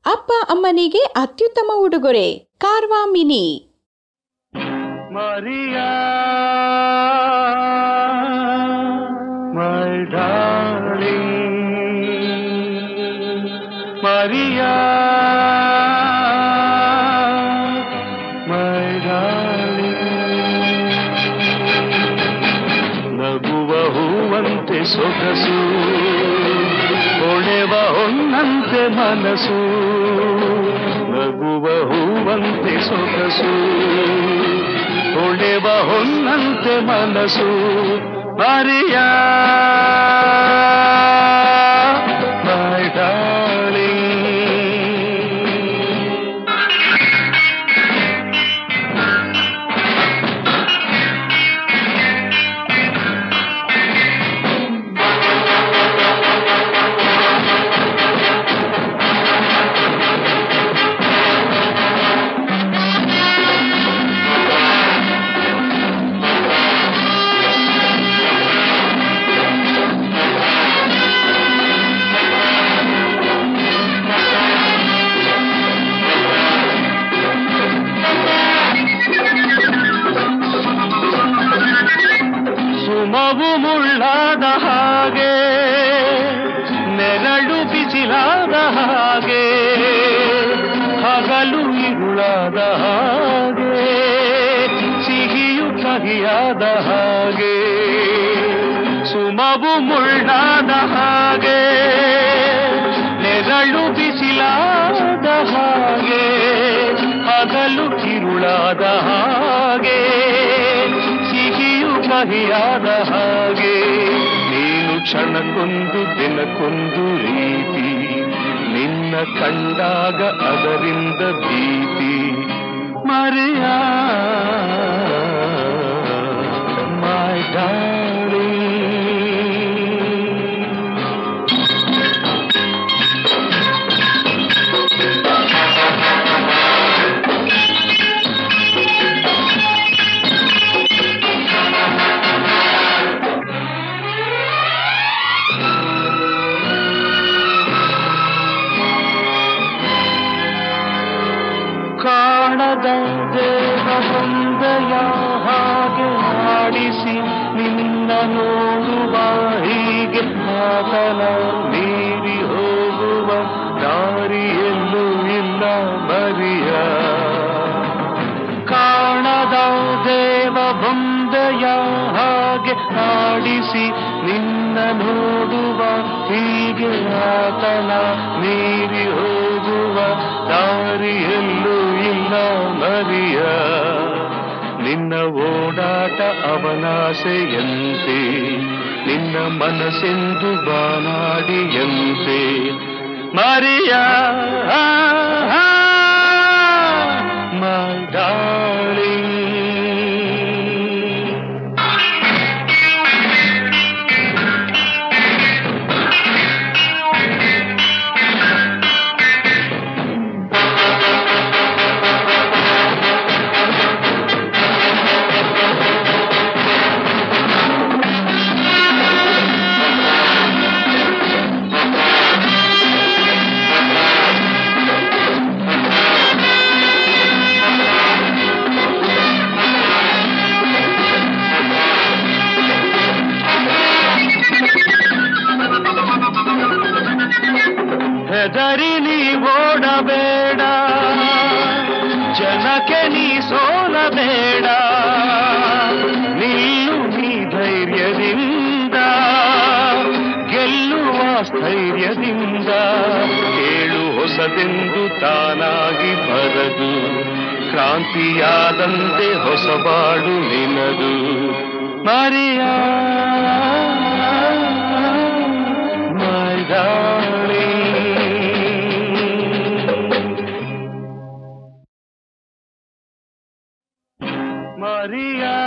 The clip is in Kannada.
ಅಪ್ಪ ಅಮ್ಮನಿಗೆ ಅತ್ಯುತ್ತಮ ಉಡುಗೊರೆ ಕಾರ್ವಾ ಮಿನಿ Maria, my darling, Maria, my darling. ನಗುವ ಹೂವಂತೆ ಸೊಗಸು ಹೊಳೆವ ಹೊನ್ನಂತೆ ಮನಸ್ಸು ನಗುವ ಹೂವಂತೆ ಸೊಗಸು ಹೊಳೆವ ಹೊನ್ನಂತೆ ಮನಸ್ಸು ಮರಿಯ my darling. ಸುಮವು ಮುಳ್ಳಾದ ಹಾಗೆ ನೆರಳು ಬಿಸಿಲಾದ ಹಾಗೆ ಹಗಲು ಇರುಳಾದ ಹಾಗೆ ಸಿಹಿಯು ಕಹಿಯಾದ ಹಾಗೆ ಸುಮವು ಮುಳ್ಳಾದ ಹಾಗೆ ನೆರಳು ಬಿಸಿಲಾದ ಹಾಗೆ ಹಗಲು ಕಿರುಳಾದ ಹಾಗೆ ಸಿಹಿಯು ಕಹಿಯಾದ ಹಾಗೆ ನೀನು ಕ್ಷಣಕ್ಕೊಂದು ದಿನಕ್ಕೊಂದು ರೀತಿ ನಿನ್ನ ಕಂಡಾಗ ಅದರಿಂದ ಭೀತಿ ಮರೆಯ ಮೈ ಡಾರ್ಲಿಂಗ್ ಕಾಣದ ದೇವ ಬಂದಯ ಹಾಗೆ ಆಡಿಸಿ ನಿನ್ನ ನೋಡುವ ಹೀಗೆ ಆತನ ಮೀರಿ ಹೋಗುವ ದಾರಿಯಲ್ಲೂ ಇಲ್ಲ ಮರಿಯ ಕಾಣದ ದೇವ ಬಂದಯ ಹಾಗೆ ಆಡಿಸಿ ನಿನ್ನ ನೋಡುವ ಹೀಗೆ ಆತನ ಮೀರಿ ಹೋಗುವ ದಾರಿಯಲ್ಲೂ ಇಲ್ಲ ಮರಿಯ ನಿನ್ನ ಓಡಾಟ ಅವನಾಸೆಯಂತೆ ನಿನ್ನ ಮನಸ್ಸೆಂದು ಬಾನಾಡಿಯಂತೆ ಮರಿಯ my darling ಹೆದರಿ ನೀ ಓಡಬೇಡ ಜನಕ್ಕೆ ನೀ ಸೋಲಬೇಡ ನೀನು ನೀ ಧೈರ್ಯದಿಂದ ಗೆಲ್ಲುವ ಸ್ಥೈರ್ಯದಿಂದ ಕೇಳು ಹೊಸದೆಂದು ತಾನಾಗಿ ಬರದು ಕ್ರಾಂತಿಯಾದಂತೆ ಹೊಸಬಾಡು ನಿನದು ಮರಿಯ my darling. Maria.